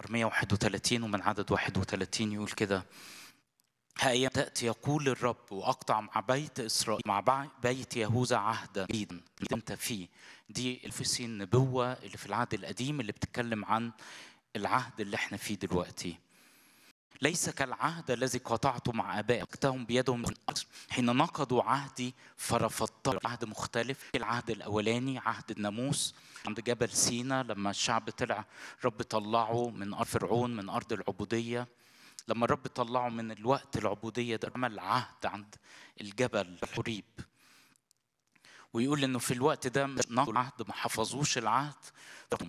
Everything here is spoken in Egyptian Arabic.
أرمية 31 ومن عدد 31 يقول كده ها أيام تأتي يقول الرب وأقطع مع بيت إسرائيل مع بيت يهوذا عهدا جديدا اللي أنت فيه دي الفسي النبوة اللي في العهد القديم اللي بتتكلم عن العهد اللي احنا فيه دلوقتي ليس كالعهد الذي قطعته مع ابائي اكتهم بيدهم من أرض. حين نقضوا عهدي فرفضت عهد مختلف العهد الاولاني عهد الناموس عند جبل سينا لما الشعب طلع رب طلعه من ارض فرعون من ارض العبوديه لما الرب طلعه من الوقت العبوديه ده عمل عهد عند الجبل حريب ويقول انه في الوقت ده نقضوا العهد ما حفظوش العهد